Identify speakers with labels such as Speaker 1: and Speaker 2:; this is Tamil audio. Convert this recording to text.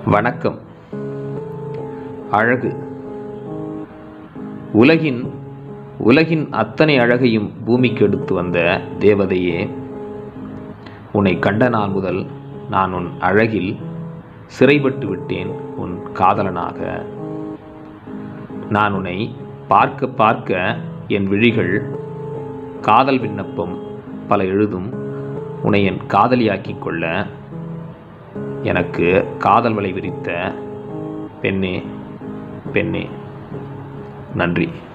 Speaker 1: வணக்கம் அழகு உலகின் உலகின் அத்தனை அழகையும் பூமிக்கு எடுத்து வந்த தேவதையே உன்னை கண்ட நாள் முதல் நான் உன் அழகில் சிறைப்பட்டு விட்டேன் உன் காதலனாக நான் உன்னை பார்க்க பார்க்க என் விழிகள் காதல் விண்ணப்பம் பல எழுதும் உன்னை என் காதலியாக்கிக் கொள்ள எனக்கு காதல் வலை விரித்த பெண்ணே பெண்ணே நன்றி